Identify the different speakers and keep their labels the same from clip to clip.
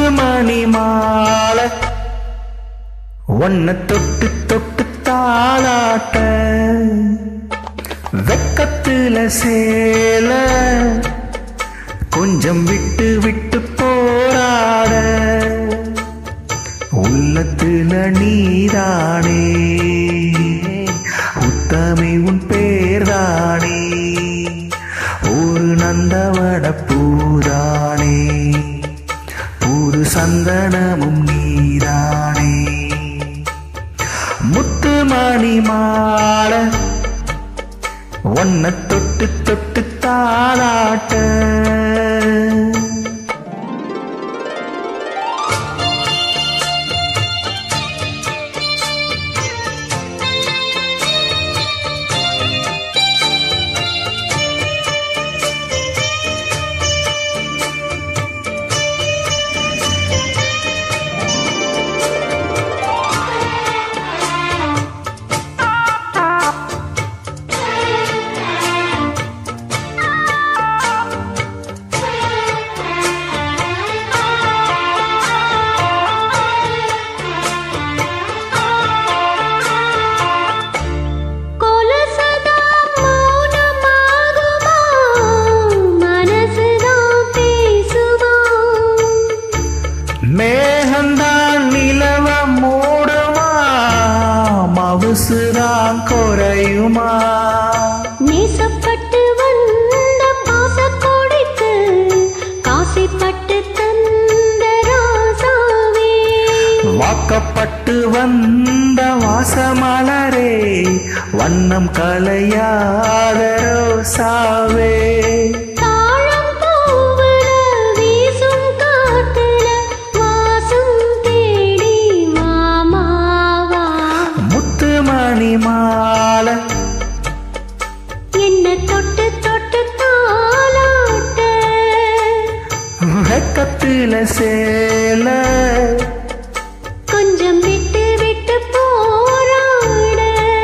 Speaker 1: மணி மாலை ஒன்ன தொட்டு தொட்டு தாளாட்ட வெக்கத்துல சேல கொஞ்சம் விட்டு விட்டு போராட உள்ளத்துல நீதானே உத்தமி உன் பேர்தானே ஒரு நந்தவன பூதானே புது சந்தனமும் நீதானே முத்து மணி மாலை ஒன்ன தொட்டு தொட்டு தாளாட்ட
Speaker 2: கொலுசதான் மௌனமாகுமா மனசுதான் பேசுமா
Speaker 1: மேகந்தான் நிலவ மூடுமா மவுசுதான் குறையுமா
Speaker 2: நேசப்பட்டு வந்த பாசக்கோடிக்கு காசிப்பட்டு தந்த ராசாவே
Speaker 1: வாக்கப்பட்டு வந்த வாசமலரே வண்ணம் கலையாத ரோசாவே
Speaker 2: தாழம் பூவுல வீசும் காத்துல வாசம் தேடி மாமாவா
Speaker 1: முத்து மணி மாலை
Speaker 2: என்ன தொட்டு தொட்டு தாளாட்ட
Speaker 1: வெக்கத்துல சேல
Speaker 2: கொஞ்சம் விட்டு விட்டு போராட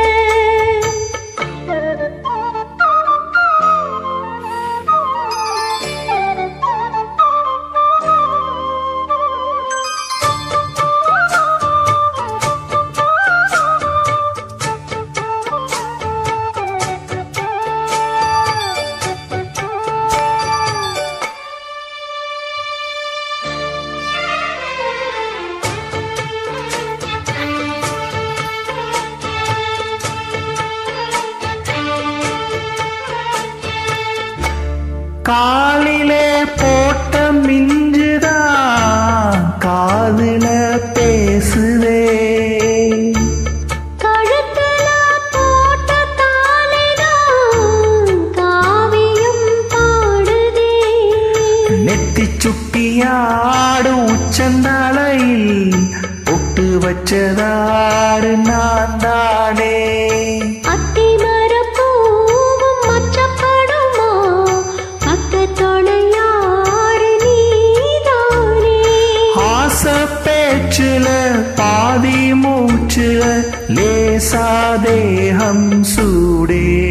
Speaker 1: காலிலே போட்ட மிஞ்சுதான் காதுல பேசுதே
Speaker 2: கழுத்துல போட்ட தாலிதான் காவியம் பாடுதே
Speaker 1: நெத்தி சுட்டியாடும் உச்சந்தலையில் பொட்டு வச்சதாரு நான் தானே
Speaker 2: அத்திமரப் பூவும் மச்சப்படுமா பக்கத்தோட யாரு நீதானே
Speaker 1: ஆச பேச்சுல பாதி மூச்சுல லேசா தேகம் சூடே